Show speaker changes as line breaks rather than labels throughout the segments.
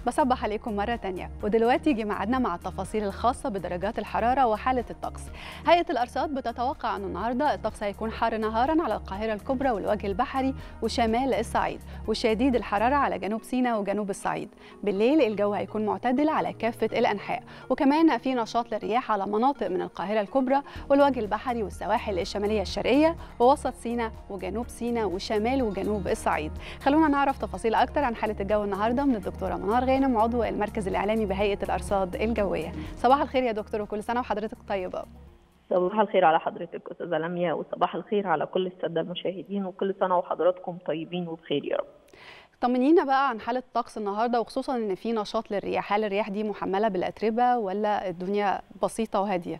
بصبح عليكم مرة تانية ودلوقتي يجي ميعادنا مع التفاصيل الخاصة بدرجات الحرارة وحالة الطقس هيئة الأرصاد بتتوقع أن النهاردة الطقس هيكون حار نهارا على القاهرة الكبرى والوجه البحري وشمال الصعيد وشديد الحرارة على جنوب سيناء وجنوب الصعيد بالليل الجو هيكون معتدل على كافة الأنحاء وكمان في نشاط للرياح على مناطق من القاهرة الكبرى والوجه البحري والسواحل الشمالية الشرقية ووسط سيناء وجنوب سيناء وشمال وجنوب الصعيد خلونا نعرف تفاصيل أكتر عن حالة الجو النهاردة من الدكتورة منار غانم عضو المركز الإعلامي بهيئة الأرصاد الجوية صباح الخير يا دكتور وكل سنة وحضرتك طيبة
صباح الخير على حضرتك استاذه لميا وصباح الخير على كل الساده المشاهدين وكل سنه وحضراتكم طيبين وبخير يا رب
طمنينا بقى عن حالة الطقس النهارده وخصوصا ان في نشاط للرياح، هل الرياح دي محملة بالأتربة ولا الدنيا بسيطة وهادية؟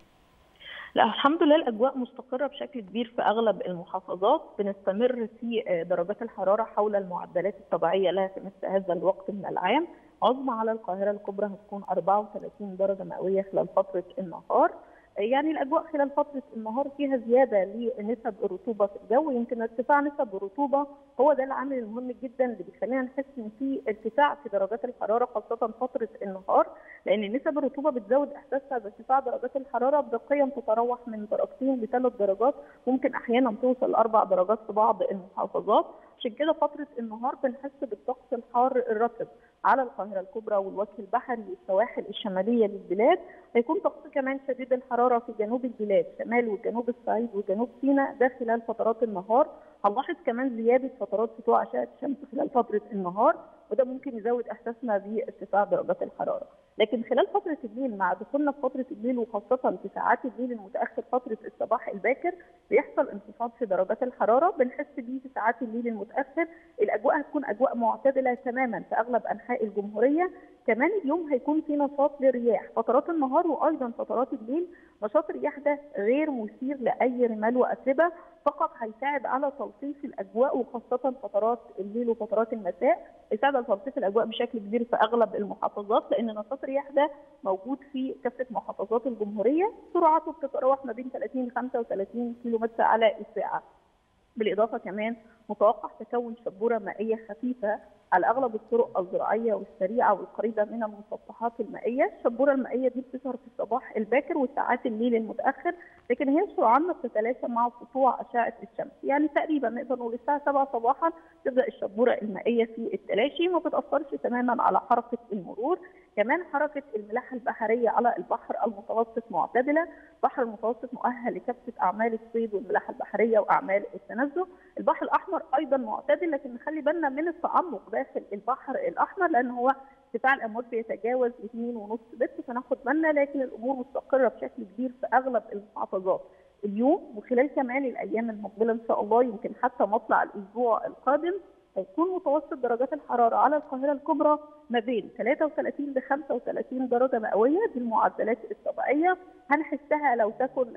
لا الحمد لله الاجواء مستقره بشكل كبير في اغلب المحافظات بنستمر في درجات الحراره حول المعدلات الطبيعيه لها في مثل هذا الوقت من العام عظمى على القاهره الكبرى هتكون 34 درجه مئويه خلال فتره النهار يعني الاجواء خلال فتره النهار فيها زياده لنسب الرطوبه في الجو يمكن ارتفاع نسب الرطوبه هو ده العامل المهم جدا اللي بيخلينا نحس ان في ارتفاع في درجات الحراره خاصه فتره النهار لان نسب الرطوبه بتزود احساسها بارتفاع درجات الحراره بقيم تتراوح من درجتين لثلاث درجات ممكن احيانا توصل لاربع درجات في بعض المحافظات عشان كده فتره النهار بنحس بالطقس الحار الرطب على القاهره الكبرى والوجه البحري والسواحل الشماليه للبلاد هيكون طقس كمان شديد الحراره في جنوب البلاد شمال وجنوب الصعيد وجنوب سيناء ده خلال فترات النهار هنلاحظ كمان زياده فترات سطوع اشعه الشمس خلال فتره النهار وده ممكن يزود احساسنا بارتفاع درجات الحراره لكن خلال فتره الليل مع دخولنا في فتره الليل وخاصه في ساعات الليل المتاخر فتره الصباح الباكر بيحصل انخفاض في درجات الحراره بنحس بيه في ساعات الليل المتاخر الاجواء هتكون اجواء معتدله تماما في اغلب انحاء الجمهوريه كمان اليوم هيكون في نشاط للرياح فترات النهار وايضا فترات الليل نشاط الرياح ده غير مثير لاي رمال واتربه فقط هيساعد على تلطيف الاجواء وخاصه فترات الليل وفترات المساء يساعد على تلطيف الاجواء بشكل كبير في اغلب المحافظات لان نشاط الرياح ده موجود في كافه محافظات الجمهوريه سرعته بتتراوح ما بين 30 ل 35 كيلو متر على الساعه بالاضافه كمان متوقع تكون شبوره مائيه خفيفه على اغلب الطرق الزراعيه والسريعه والقريبه من المسطحات المائيه، الشبوره المائيه دي بتظهر في الصباح الباكر وساعات الليل المتاخر، لكن هي سرعان ما بتتلاشى مع سطوع اشعه الشمس، يعني تقريبا نقدر نقول الساعه 7 صباحا تبدا الشبوره المائيه في التلاشي ما بتاثرش تماما على حركه المرور، كمان حركه الملاحه البحريه على البحر المتوسط معتدله، البحر المتوسط مؤهل لكافه اعمال الصيد والملاحه البحريه واعمال التنزه، البحر الاحمر ايضا معتدل لكن نخلي بالنا من التعمق داخل البحر الاحمر لان هو ارتفاع الامواج بيتجاوز 2.5 متر فناخد بالنا لكن الامور مستقره بشكل كبير في اغلب المحافظات. اليوم وخلال كمان الايام المقبله ان شاء الله يمكن حتى مطلع الاسبوع القادم هيكون متوسط درجات الحراره على القاهره الكبرى ما بين 33 ل 35 درجه مئويه دي المعدلات الطبيعيه هنحسها لو تكن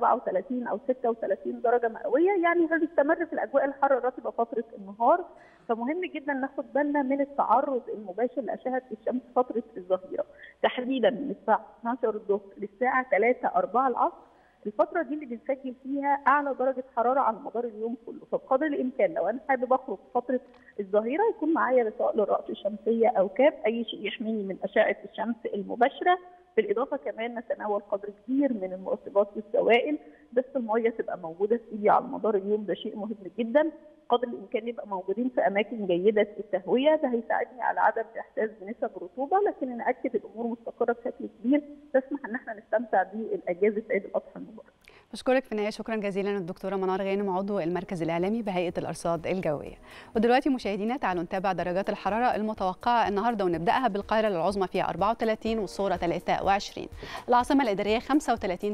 37 او 36 درجه مئويه يعني هنستمر في الاجواء الحاره الرطبه فتره النهار فمهم جدا ناخد بالنا من التعرض المباشر لاشعه الشمس فتره الظهيره تحديدا من الساعه 12 الظهر للساعه 3 4 العصر الفترة دي اللي بنسجل فيها أعلى درجة حرارة على مدار اليوم كله، فبقدر الإمكان لو أنا حابب أخرج في فترة الظهيرة يكون معايا غطاء للرأس الشمسية أو كاب أي شيء يحميني من أشعة الشمس المباشرة، بالإضافة كمان نتناول قدر كبير من المرطبات والسوائل، بس المية تبقى موجودة في إيدي على مدار اليوم ده شيء مهم جدا، قدر الامكان نبقى موجودين في اماكن جيده التهويه ده هيساعدني على عدم الاحساس بنسب رطوبه لكن ناكد الامور مستقره بشكل كبير تسمح ان احنا نستمتع بالاجازه عيد الاضحى المبارك.
بشكرك في النهايه شكرا جزيلا الدكتوره منار غانم عضو المركز الاعلامي بهيئه الارصاد الجويه. ودلوقتي مشاهدينا تعالوا نتابع درجات الحراره المتوقعه النهارده ونبداها بالقاهره العظمى فيها 34 والصوره 23 العاصمه الاداريه 35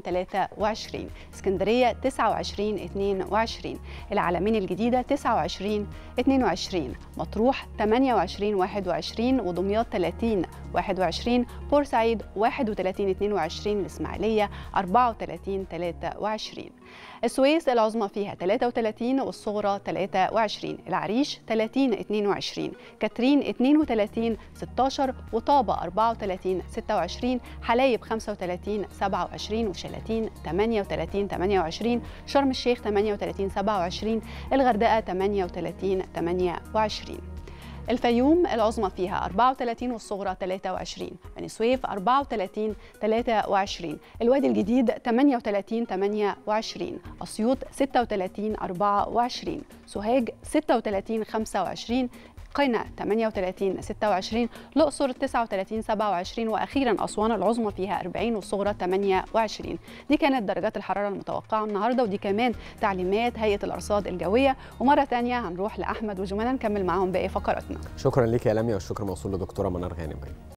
23 اسكندريه 29 22 العالمين الجديده 29 22 مطروح 28 21 ودمياط 30 21 بورسعيد 31 22 الاسماعيليه 34 23 السويس العظمى فيها 33 والصغرى 23 العريش 30 22 كاترين 32 16 وطابة 34 26 حلايب 35 27 وشلاتين 38 28 شرم الشيخ 38 27 الغردقة 38 28 الفيوم العظمى فيها 34 والصغرى 23 بني سويف 34 23 الوادي الجديد 38 28 أسيوط 36 24 سوهاج 36 25 قنا 38 26 الأقصر 39 27 وأخيرا أسوان العظمى فيها 40 والصغرى 28 دي كانت درجات الحرارة المتوقعة النهاردة ودي كمان تعليمات هيئة الأرصاد الجوية ومرة تانية هنروح لأحمد وجمانة نكمل معاهم باقي فقراتنا
شكرا لك يا لميا والشكر موصول لدكتوره منار غانم